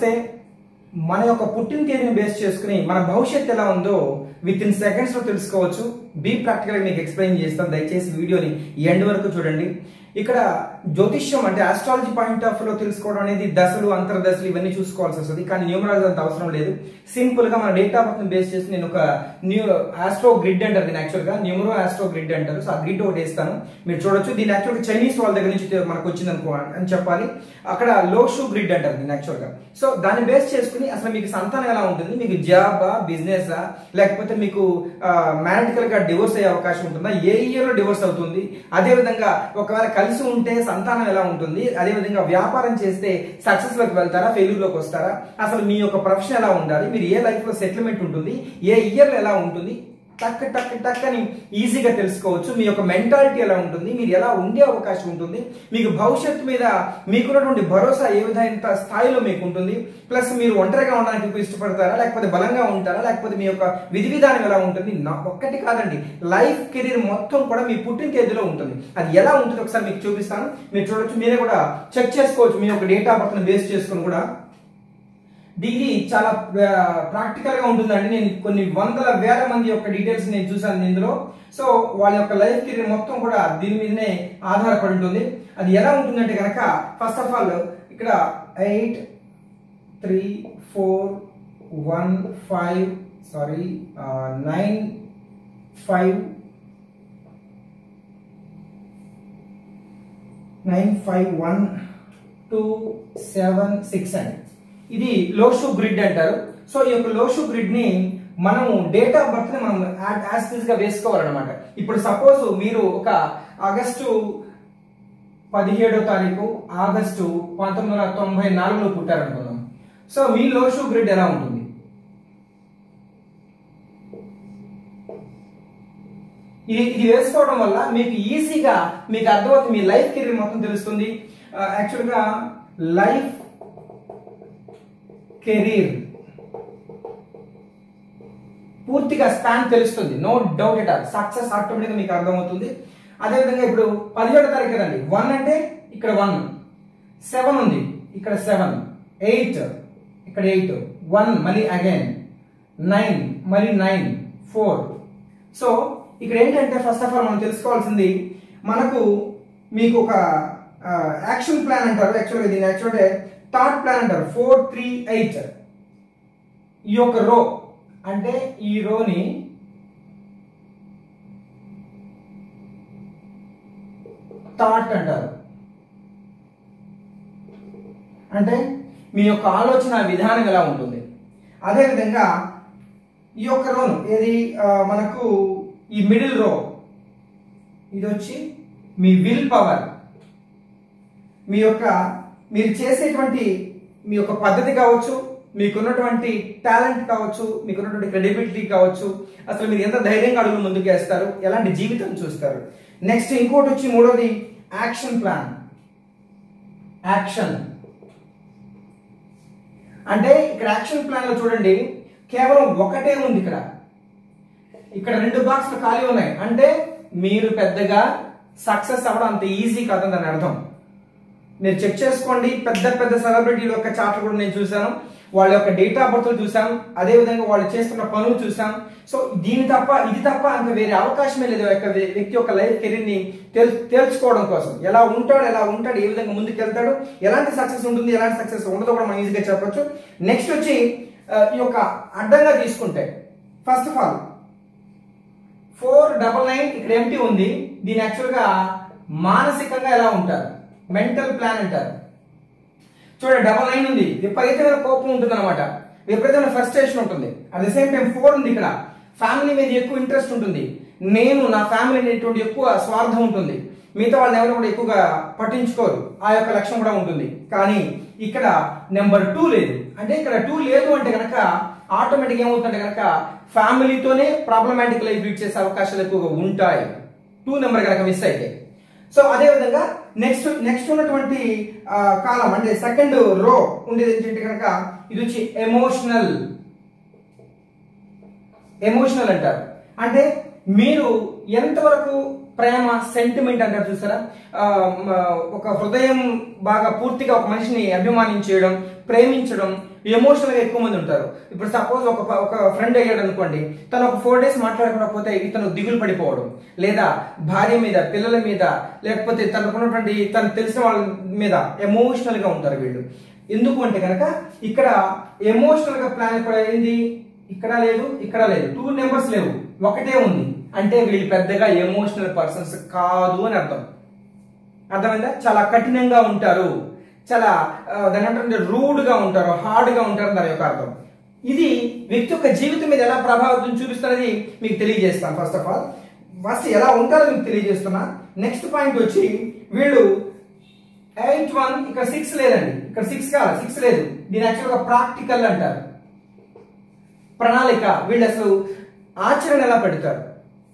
నమస్తే మన యొక్క పుట్టిన తేదీని బేస్ చేసుకుని మన భవిష్యత్తు ఎలా ఉందో విత్ ఇన్ సెకండ్స్ లో తెలుసుకోవచ్చు బీ ప్రాక్టికల్ మీకు ఎక్స్ప్లెయిన్ చేస్తాను దయచేసి వీడియోని ఎండ్ వరకు చూడండి ఇక్కడ జ్యోతిష్యం అంటే ఆస్ట్రాలజీ పాయింట్ ఆఫ్ లో తెలుసుకోవడం అనేది దశలు అంతర్దశలు ఇవన్నీ చూసుకోవాల్సి వస్తుంది కానీ న్యూమరాలజీ అంత అవసరం లేదు సింపుల్ గా మన డేట్ ఆఫ్ బర్త్ బేస్ చేసి నేను ఒక న్యూ ఆస్ట్రో గ్రిడ్ అంటారు దీని యాక్చువల్ గా న్యూమరో ఆస్ట్రో గ్రిడ్ అంటారు సో ఆ గ్రిడ్ ఒకటి వేస్తాను మీరు చూడొచ్చు దీని యాక్చువల్ గా చైనీస్ వాళ్ళ దగ్గర నుంచి మనకు వచ్చింది అనుకో అని చెప్పాలి అక్కడ లోషు గ్రిడ్ అంటారు దీని యాక్చువల్ గా సో దాన్ని బేస్ చేసుకుని అసలు మీకు సంతానం ఎలా ఉంటుంది మీకు జాబా బిజినెస్ లేకపోతే మీకు మ్యారిటికల్ గా డివోర్స్ అయ్యే అవకాశం ఉంటుందా ఏ ఇయర్ లో డివోర్స్ అవుతుంది అదే విధంగా ఒకవేళ కలిసి ఉంటే సంతానం ఎలా ఉంటుంది అదే విధంగా వ్యాపారం చేస్తే సక్సెస్ లోకి వెళ్తారా ఫెయిల్యూర్ లోకి వస్తారా అసలు మీ యొక్క ప్రొఫెషన్ ఎలా ఉండాలి మీరు ఏ లైఫ్ లో సెటిల్మెంట్ ఉంటుంది ఏ ఇయర్ లో ఎలా ఉంటుంది టక్ టక్ టక్ అని ఈజీగా తెలుసుకోవచ్చు మీ యొక్క మెంటాలిటీ ఎలా ఉంటుంది మీరు ఎలా ఉండే అవకాశం ఉంటుంది మీకు భవిష్యత్తు మీద మీకున్నటువంటి భరోసా ఏ విధమైన స్థాయిలో మీకు ఉంటుంది ప్లస్ మీరు ఒంటరిగా ఉండడానికి ఎక్కువ ఇష్టపడతారా లేకపోతే బలంగా ఉంటారా లేకపోతే మీ యొక్క విధి విధానం ఎలా ఉంటుంది నా ఒక్కటి కాదండి లైఫ్ కెరీర్ మొత్తం కూడా మీ పుట్టిన తేదీలో ఉంటుంది అది ఎలా ఉంటుంది ఒకసారి మీకు చూపిస్తాను మీరు చూడొచ్చు మీరే కూడా చెక్ చేసుకోవచ్చు మీ యొక్క డేట్ ఆఫ్ బర్త్ బేస్ చేసుకుని కూడా ఇది చాలా ప్రాక్టికల్ గా ఉంటుందండి నేను కొన్ని వందల వేల మంది యొక్క డీటెయిల్స్ నేను చూసాను ఇందులో సో వాళ్ళ యొక్క లైఫ్ కెరీర్ మొత్తం కూడా దీని మీదనే ఆధారపడి ఉంటుంది అది ఎలా ఉంటుందంటే కనుక ఫస్ట్ ఆఫ్ ఆల్ ఇక్కడ eight three four one five sorry nine five nine five one two seven six అండి ఇది లోషు గ్రిడ్ అంటారు సో ఈ యొక్క లోషు గ్రిడ్ ని మనం డేట్ ఆఫ్ బర్త్ ని మనం యాజ్ గా వేసుకోవాలన్నమాట ఇప్పుడు సపోజ్ మీరు ఒక ఆగస్టు పదిహేడో తారీఖు ఆగస్టు పంతొమ్మిది వందల తొంభై నాలుగులో పుట్టారనుకుందాం సో మీ లోషు గ్రిడ్ ఎలా ఉంటుంది ఇది ఇది వేసుకోవడం వల్ల మీకు ఈజీగా మీకు అర్థమవుతుంది మీ లైఫ్ కెరీర్ మొత్తం తెలుస్తుంది యాక్చువల్గా లైఫ్ కెరీర్ పూర్తిగా స్పాన్ తెలుస్తుంది no doubt at all success ఆటోమేటిక్గా మీకు అర్థమవుతుంది అదేవిధంగా ఇప్పుడు పదిహేడు తారీఖు కదండి వన్ అంటే ఇక్కడ వన్ సెవెన్ ఉంది ఇక్కడ సెవెన్ ఎయిట్ ఇక్కడ ఎయిట్ వన్ మళ్ళీ అగైన్ నైన్ మళ్ళీ నైన్ ఫోర్ సో ఇక్కడ ఏంటంటే ఫస్ట్ ఆఫ్ ఆల్ మనం తెలుసుకోవాల్సింది మనకు మీకు ఒక యాక్షన్ ప్లాన్ అంటారు యాక్చువల్గా దీని యాక్చువల్గా థాట్ ప్లాన్ అంటారు ఫోర్ త్రీ ఎయిట్ ఈ యొక్క రో అంటే ఈ రోని థాట్ అంటారు అంటే మీ యొక్క ఆలోచన విధానం ఎలా ఉంటుంది అదేవిధంగా ఈ యొక్క రోను ఏది మనకు ఈ మిడిల్ రో ఇది వచ్చి మీ విల్ పవర్ మీ యొక్క మీరు చేసేటువంటి మీ యొక్క పద్ధతి కావచ్చు మీకున్నటువంటి టాలెంట్ కావచ్చు మీకున్నటువంటి క్రెడిబిలిటీ కావచ్చు అసలు మీరు ఎంత ధైర్యంగా అడుగులు ముందుకు వేస్తారు ఎలాంటి జీవితం చూస్తారు నెక్స్ట్ ఇంకోటి వచ్చి మూడోది యాక్షన్ ప్లాన్ యాక్షన్ అంటే ఇక్కడ యాక్షన్ ప్లాన్ లో చూడండి కేవలం ఒకటే ఉంది ఇక్కడ ఇక్కడ రెండు బాక్స్లు ఖాళీ ఉన్నాయి అంటే మీరు పెద్దగా సక్సెస్ అవ్వడం అంత ఈజీ కాదని దాని అర్థం మీరు చెక్ చేసుకోండి పెద్ద పెద్ద సెలబ్రిటీల యొక్క చాట్లు కూడా నేను చూశాను వాళ్ళ యొక్క డేట్ ఆఫ్ బర్త్ చూసాం అదే విధంగా వాళ్ళు చేస్తున్న పనులు చూసాం సో దీని తప్ప ఇది తప్ప ఇంకా వేరే అవకాశమే లేదు యొక్క వ్యక్తి యొక్క లైఫ్ కెరీర్ ని తేల్చుకోవడం కోసం ఎలా ఉంటాడు ఎలా ఉంటాడు ఏ విధంగా ముందుకు వెళ్తాడు ఎలాంటి సక్సెస్ ఉంటుంది ఎలాంటి సక్సెస్ ఉండదో కూడా మనం ఈజీగా చెప్పొచ్చు నెక్స్ట్ వచ్చి ఈ యొక్క అడ్డంగా తీసుకుంటే first of all four double nine ఇక్కడ ఎంటీ ఉంది దీని యాక్చువల్గా మానసికంగా ఎలా ఉంటారు మెంటల్ ప్లాన్ అంటారు చూడండి డబల్ నైన్ ఉంది విపరీతమైన కోపం ఉంటుంది అనమాట విపరీతమైన ఫ్రస్ట్రేషన్ ఉంటుంది at the same time four ఉంది ఇక్కడ ఫ్యామిలీ మీద ఎక్కువ ఇంట్రెస్ట్ ఉంటుంది నేను నా ఫ్యామిలీ అనేటువంటి ఎక్కువ స్వార్థం ఉంటుంది మిగతా వాళ్ళని ఎవరు కూడా ఎక్కువగా పట్టించుకోరు ఆ యొక్క లక్ష్యం కూడా ఉంటుంది కానీ ఇక్కడ నెంబర్ టూ లేదు అంటే ఇక్కడ టూ లేదు అంటే కనుక ఆటోమేటిక్ ఏమవుతుందంటే కనుక ఫ్యామిలీతోనే ప్రాబ్లమాటిక్ లైఫ్ లీడ్ చేసే అవకాశాలు ఎక్కువగా ఉంటాయి టూ నెంబర్ కనుక మిస్ అయితే సో అదే విధంగా నెక్స్ట్ నెక్స్ట్ ఉన్నటువంటి కాలం అంటే సెకండ్ రో ఉండేది ఏంటంటే కనుక ఇది వచ్చి ఎమోషనల్ ఎమోషనల్ అంటారు అంటే మీరు ఎంతవరకు ప్రేమ సెంటిమెంట్ అంటారు చూసారా ఆ, మ, ఒక హృదయం బాగా పూర్తిగా ఒక మనిషిని అభిమానించేయడం ప్రేమించడం ఎమోషనల్ గా ఎక్కువ మంది ఉంటారు ఇప్పుడు సపోజ్ ఒక ఒక ఫ్రెండ్ అయ్యాడు అనుకోండి తను ఒక ఫోర్ డేస్ మాట్లాడకపోతే ఇతను దిగులు పడిపోవడం లేదా భార్య మీద పిల్లల మీద లేకపోతే తనకున్నటువంటి తను తెలిసిన వాళ్ళ మీద ఎమోషనల్ గా ఉంటారు వీళ్ళు ఎందుకు అంటే కనుక ఇక్కడ ఎమోషనల్ గా ప్లాన్ కూడా ఏంది ఇక్కడ లేదు ఇక్కడ లేదు టూ నెంబర్స్ లేవు ఒకటే ఉంది అంటే వీళ్ళు పెద్దగా ఎమోషనల్ పర్సన్స్ కాదు అని అర్థం అర్థమైందా చాలా కఠినంగా ఉంటారు చాలా ఆ, దాని అంటే రూడ్ గా ఉంటారు హార్డ్ గా ఉంటారు దాని యొక్క అర్థం ఇది వ్యక్తి యొక్క జీవితం మీద ఎలా ప్రభావితం చూపిస్తున్నది మీకు తెలియజేస్తాను ఫస్ట్ ఆఫ్ ఆల్ ఫస్ట్ ఎలా ఉంటారో మీకు తెలియజేస్తున్నా నెక్స్ట్ పాయింట్ వచ్చి వీళ్ళు ఎయిట్ వన్ ఇక్కడ సిక్స్ లేదండి ఇక్కడ సిక్స్ కాదు సిక్స్ లేదు దీని యాక్చువల్గా ప్రాక్టికల్ అంటారు ప్రణాళిక వీళ్ళు అసలు ఆచరణ ఎలా పెడతారు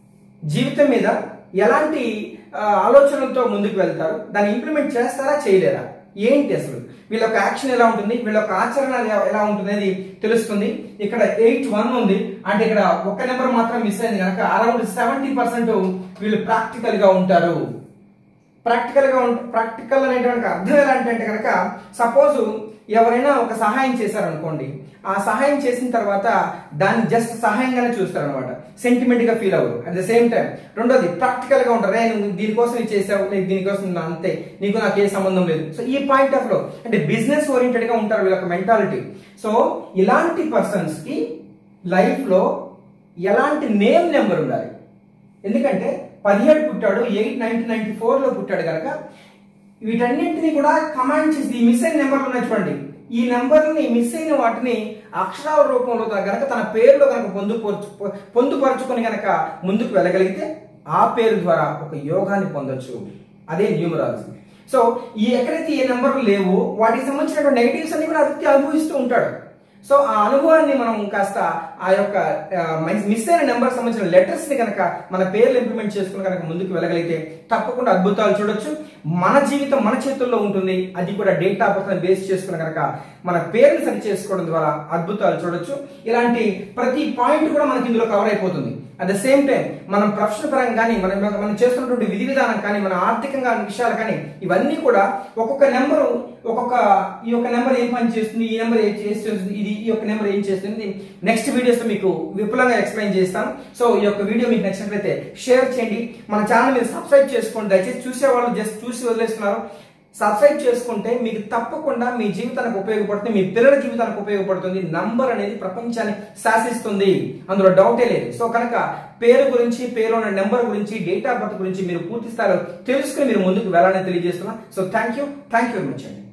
జీవితం మీద ఎలాంటి ఆ, ఆలోచనలతో ముందుకు వెళ్తారు దాన్ని ఇంప్లిమెంట్ చేస్తారా చేయలేరా ఏంటి అసలు వీళ్ళ యొక్క యాక్షన్ ఎలా ఉంటుంది వీళ్ళ యొక్క ఆచరణ ఎలా- ఎలా ఉంటుంది అనేది తెలుస్తుంది ఇక్కడ ఎయిట్ వన్ ఉంది అంటే ఇక్కడ ఒక్క నెంబర్ మాత్రం మిస్ అయింది కనుక అరౌండ్ సెవెంటీ పర్సెంట్ వీళ్ళు ప్రాక్టికల్ గా ఉంటారు ప్రాక్టికల్ గా ప్రాక్టికల్ అనేటువంటి అర్థం ఎలా అంటే అంటే కనుక సపోజ్ ఎవరైనా ఒక సహాయం చేశారనుకోండి ఆ సహాయం చేసిన తర్వాత దాన్ని జస్ట్ సహాయంగానే చూస్తారు అనమాట సెంటిమెంట్ గా ఫీల్ అవ్వరు అట్ ద సేమ్ టైం రెండోది ప్రాక్టికల్ గా ఉంటారు "రే, నువ్వు దీనికోసం ఇది చేసావు నీకు దీనికోసం నా అంతే నీకు నాకు ఏ సంబంధం లేదు సో ఈ పాయింట్ ఆఫ్ లో అంటే బిజినెస్ ఓరియంటెడ్ గా ఉంటారు వీళ్ళ మెంటాలిటీ సో ఇలాంటి పర్సన్స్ కి లైఫ్ లో ఎలాంటి నేమ్ నెంబర్ ఉండాలి ఎందుకంటే పదిహేడు పుట్టాడు ఎయిట్ నైన్టీన్ నైన్టీ ఫోర్ లో పుట్టాడు కనుక వీటన్నింటినీ కూడా కమాండ్ చేసి ఈ మిస్ అయిన నెంబర్లు ఉన్నాయి చూడండి ఈ నెంబర్ని మిస్ అయిన వాటిని అక్షరాల రూపంలో గనక తన పేరులో కనుక పొందుపరచు పొందుపరచుకొని గనక ముందుకు వెళ్ళగలిగితే ఆ పేరు ద్వారా ఒక యోగాన్ని పొందొచ్చు అదే న్యూమరాలజీ సో ఈ ఎక్కడైతే ఏ నెంబర్లు లేవో వాటికి సంబంధించినటువంటి నెగటివ్స్ అన్ని కూడా ఆ వ్యక్తి అనుభవిస్తూ ఉంటాడు సో ఆ అనుభవాన్ని మనం కాస్త ఆ యొక్క మిస్ అయిన నెంబర్ సంబంధించిన లెటర్స్ ని కనుక మన పేర్లు ఇంప్లిమెంట్ చేసుకుని కనుక ముందుకు వెళ్ళగలిగితే తప్పకుండా అద్భుతాలు చూడొచ్చు మన జీవితం మన చేతుల్లో ఉంటుంది అది కూడా డేట్ ఆఫ్ బర్త్ బేస్ చేసుకుని కనుక మన పేరుని సరి చేసుకోవడం ద్వారా అద్భుతాలు చూడొచ్చు ఇలాంటి ప్రతి పాయింట్ కూడా మనకి ఇందులో కవర్ అయిపోతుంది అట్ ద సేమ్ టైం మనం ప్రొఫెషనల్ పరంగా కానీ మనం మనం చేస్తున్నటువంటి విధి విధానం కానీ మన ఆర్థికంగా విషయాలు కానీ ఇవన్నీ కూడా ఒక్కొక్క నెంబరు ఒక్కొక్క ఈ యొక్క నెంబర్ ఏం పని చేస్తుంది ఈ నెంబర్ ఏం చేస్తుంది ఇది ఈ యొక్క నెంబర్ ఏం చేస్తుంది నెక్స్ట్ వీడియోస్ లో మీకు విపులంగా ఎక్స్ప్లెయిన్ చేస్తాను సో ఈ యొక్క వీడియో మీకు నచ్చినట్లయితే షేర్ చేయండి మన ఛానల్ మీరు సబ్స్క్రైబ్ చేసుకోండి దయచేసి చూసే వాళ్ళు జస్ట్ చూసి వదిలేస్తున్నారు సబ్స్క్రైబ్ చేసుకుంటే మీకు తప్పకుండా మీ జీవితానికి ఉపయోగపడుతుంది మీ పిల్లల జీవితానికి ఉపయోగపడుతుంది నంబర్ అనేది ప్రపంచాన్ని శాసిస్తుంది అందులో డౌటే లేదు సో కనుక పేరు గురించి పేరు ఉన్న నెంబర్ గురించి డేట్ ఆఫ్ బర్త్ గురించి మీరు పూర్తి స్థాయిలో తెలుసుకుని మీరు ముందుకు వెళ్ళాలని తెలియజేస్తున్నా so thank you thank you very much అండి